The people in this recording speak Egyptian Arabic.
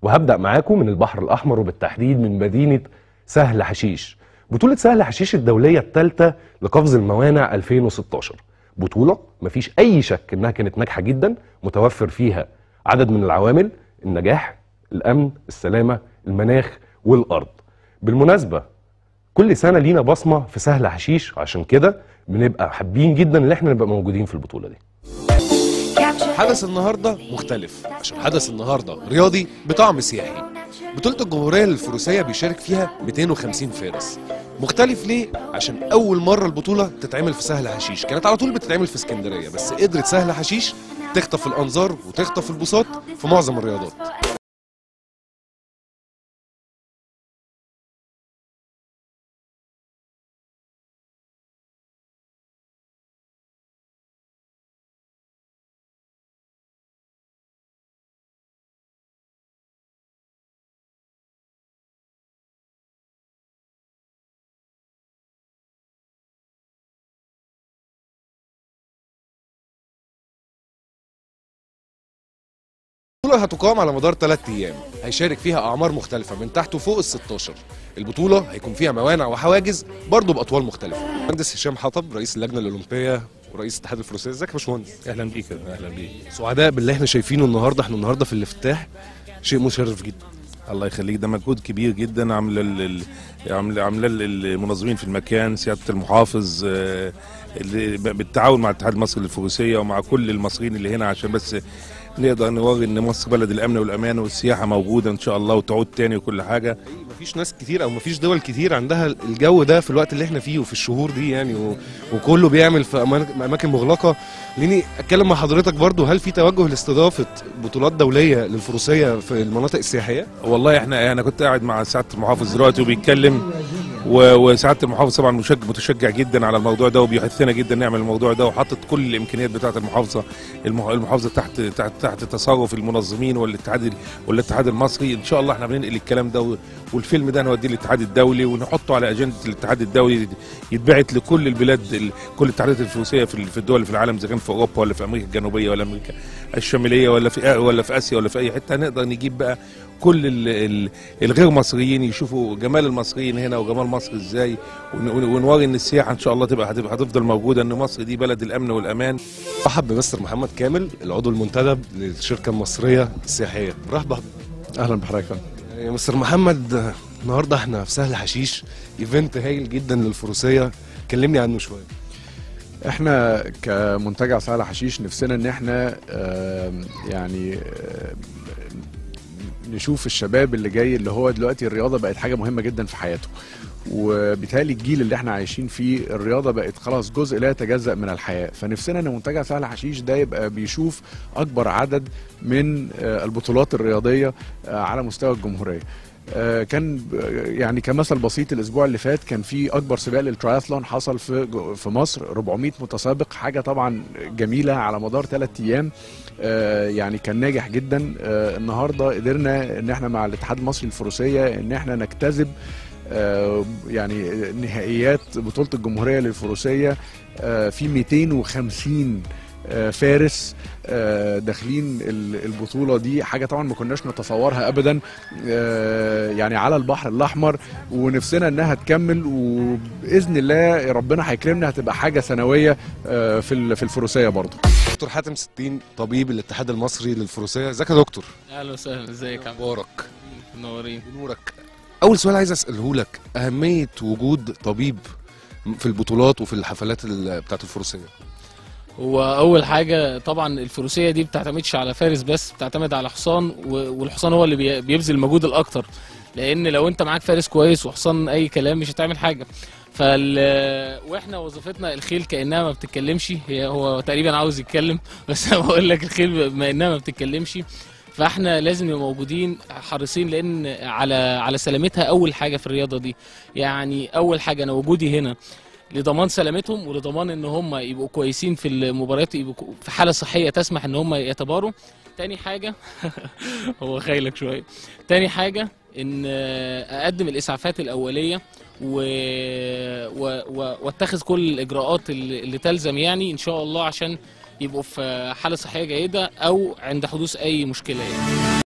وهبدأ معاكم من البحر الأحمر وبالتحديد من مدينة سهل حشيش بطولة سهل حشيش الدولية الثالثة لقفز الموانع 2016 بطولة مفيش أي شك إنها كانت ناجحة جدا متوفر فيها عدد من العوامل النجاح الأمن السلامة المناخ والأرض بالمناسبة كل سنة لينا بصمة في سهل حشيش عشان كده بنبقى حابين جدا ان احنا نبقى موجودين في البطولة دي حدث النهارده مختلف عشان حدث النهارده رياضي بطعم سياحي بطولة الجمهورية للفروسية بيشارك فيها 250 فارس مختلف ليه؟ عشان أول مرة البطولة تتعمل في سهل حشيش كانت على طول بتتعمل في اسكندرية بس قدرت سهل حشيش تخطف الأنظار وتخطف البساط في معظم الرياضات البطولة هتقام على مدار ثلاث أيام هيشارك فيها أعمار مختلفة من تحت وفوق ال 16 البطولة هيكون فيها موانع وحواجز برضه بأطوال مختلفة مهندس هشام حطب رئيس اللجنة الأولمبية ورئيس اتحاد الفروسية ازيك يا باشمهندس اهلا بيك اهلا بيك سعداء باللي احنا شايفينه النهارده احنا النهارده في الافتتاح شيء مشرف جدا الله يخليك ده مجهود كبير جدا عامله ال- ال- عامله عامله ال- المنظمين في المكان سياده المحافظ آه، اللي ب- بالتعاون مع الاتحاد المصري للفروسيه ومع كل المصريين اللي هنا عشان بس نقدر نوري ان مصر بلد الامن والامان والسياحه موجوده ان شاء الله وتعود تاني وكل حاجه مفيش ناس كتير او مفيش دول كتير عندها الجو ده في الوقت اللي احنا فيه وفي الشهور دي يعني و... وكله بيعمل في أمان- اماكن مغلقه لاني اتكلم مع حضرتك برضو هل في توجه لاستضافه بطولات دوليه للفروسيه في المناطق السياحيه والله احنا انا كنت قاعد مع سعاده المحافظ دلوقتي وبيتكلم و- وسعاده المحافظ طبعا مشجع متشجع جدا على الموضوع ده وبيحثنا جدا نعمل الموضوع ده وحاطط كل الامكانيات بتاعه المحافظه المح- المحافظه تحت تحت تحت تصرف المنظمين والاتحاد ال- والاتحاد المصري ان شاء الله احنا بننقل الكلام ده و- والفيلم ده نوديه للاتحاد الدولي ونحطه على اجنده الاتحاد الدولي يتبعت لكل البلاد ال- كل الاتحادات الفروسيه في ال- في الدول اللي في العالم اذا كان في اوروبا ولا في امريكا الجنوبيه ولا امريكا الشماليه ولا في ولا في اسيا ولا في اي حته نقدر نجيب بقى كل ال- ال- الغير مصريين يشوفوا جمال المصريين هنا وجمال مصر ازاي ون- ون- ونوري ان السياحه ان شاء الله تبقى هتبقى هتفضل موجوده ان مصر دي بلد الامن والامان رحب بمستر محمد كامل العضو المنتدب للشركه المصريه السياحيه مرحبا بحضرتك. اهلا بحضرتك يا فندم. يا مستر محمد النهارده احنا في سهل حشيش ايفنت هايل جدا للفروسيه كلمني عنه شويه احنا كمنتجع سهل حشيش نفسنا ان احنا آم، يعني آم، نشوف الشباب اللي جاي اللي هو دلوقتي الرياضه بقت حاجه مهمه جدا في حياته وبالتالي الجيل اللي احنا عايشين فيه الرياضه بقت خلاص جزء لا يتجزا من الحياه فنفسنا ان منتجع سهل حشيش ده يبقى بيشوف اكبر عدد من آه، البطولات الرياضيه آه، على مستوى الجمهوريه آه، كان ب- يعني كمثل بسيط الاسبوع اللي فات كان في اكبر سباق للترايثلون حصل في جو- في مصر 400 متسابق حاجه طبعا جميله على مدار ثلاث ايام آه، يعني كان ناجح جدا آه، النهارده قدرنا ان احنا مع الاتحاد المصري للفروسيه ان احنا نجتذب آه، يعني نهائيات بطوله الجمهوريه للفروسيه آه، في 250 آه، فارس آه، داخلين ال- البطوله دي حاجه طبعا ما كناش نتصورها ابدا آه، يعني على البحر الاحمر ونفسنا انها تكمل وباذن الله ربنا هيكرمنا هتبقى حاجه سنويه آه، في ال- في الفروسيه برضو دكتور حاتم ستين طبيب الاتحاد المصري للفروسيه ازيك يا دكتور اهلا وسهلا ازيك يا عم مبارك منورين بنورك اول سؤال عايز اساله لك اهميه وجود طبيب في البطولات وفي الحفلات ال- بتاعت الفروسيه هو اول حاجه طبعا الفروسيه دي بتعتمدش على فارس بس بتعتمد على حصان و- والحصان هو اللي بي- بيبذل المجهود الاكتر لان لو انت معاك فارس كويس وحصان اي كلام مش هتعمل حاجه فال واحنا وظيفتنا الخيل كانها ما بتتكلمش هي هو تقريبا عاوز يتكلم بس انا بقول لك الخيل بما انها ما بتتكلمش فاحنا لازم نبقى موجودين حريصين لان على على سلامتها اول حاجه في الرياضه دي يعني اول حاجه انا وجودي هنا لضمان سلامتهم ولضمان ان هم يبقوا كويسين في المباريات يبقوا كو- في حاله صحيه تسمح ان هم يتباروا تاني حاجه هو خايلك شويه تاني حاجه ان آه، اقدم الاسعافات الاوليه و... و... و... واتخذ كل الاجراءات اللي, اللي تلزم يعني ان شاء الله عشان يبقوا في حاله صحيه جيده او عند حدوث اي مشكله يعني